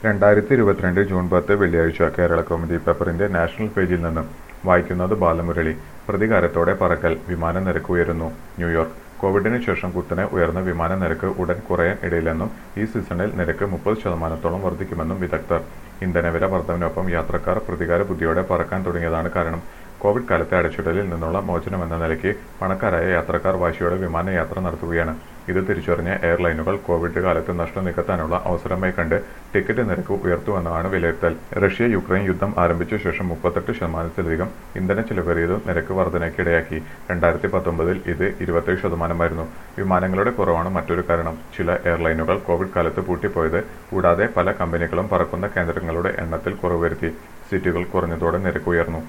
രണ്ടായിരത്തി ഇരുപത്തിരണ്ട് ജൂൺ പത്ത് വെള്ളിയാഴ്ച കേരള കൗമുദി പേപ്പറിന്റെ നാഷണൽ പേജിൽ നിന്നും വായിക്കുന്നത് ബാലമുരളി പ്രതികാരത്തോടെ പറക്കൽ വിമാന നിരക്ക് ഉയരുന്നു ന്യൂയോർക്ക് കോവിഡിന് ശേഷം കുത്തനെ ഉയർന്ന വിമാന നിരക്ക് ഉടൻ കുറയാൻ ഇടയില്ലെന്നും ഈ സീസണിൽ നിരക്ക് മുപ്പത് ശതമാനത്തോളം വർദ്ധിക്കുമെന്നും വിദഗ്ധർ ഇന്ധനവില വർധനവിനൊപ്പം യാത്രക്കാർ പ്രതികാര ബുദ്ധിയോടെ പറക്കാൻ തുടങ്ങിയതാണ് കാരണം കോവിഡ് കാലത്തെ അടച്ചിടലിൽ നിന്നുള്ള മോചനമെന്ന നിലയ്ക്ക് പണക്കാരായ യാത്രക്കാർ വാശിയോടെ വിമാനയാത്ര നടത്തുകയാണ് ഇത് തിരിച്ചറിഞ്ഞ എയർലൈനുകൾ കോവിഡ് കാലത്ത് നഷ്ടം നികത്താനുള്ള അവസരമായി കണ്ട് ടിക്കറ്റ് നിരക്ക് ഉയർത്തുമെന്നാണ് വിലയിരുത്തൽ റഷ്യ യുക്രൈൻ യുദ്ധം ആരംഭിച്ച ശേഷം മുപ്പത്തെട്ട് ശതമാനത്തിലധികം ഇന്ധന ചിലവേറിയത് നിരക്ക് വർധനയ്ക്കിടയാക്കി രണ്ടായിരത്തി പത്തൊമ്പതിൽ ഇത് ഇരുപത്തേഴ് ശതമാനമായിരുന്നു വിമാനങ്ങളുടെ കുറവാണ് മറ്റൊരു കാരണം ചില എയർലൈനുകൾ കോവിഡ് കാലത്ത് പൂട്ടിപ്പോയത് കൂടാതെ പല കമ്പനികളും പറക്കുന്ന കേന്ദ്രങ്ങളുടെ എണ്ണത്തിൽ കുറവ് വരുത്തി സീറ്റുകൾ കുറഞ്ഞതോടെ നിരക്ക് ഉയർന്നു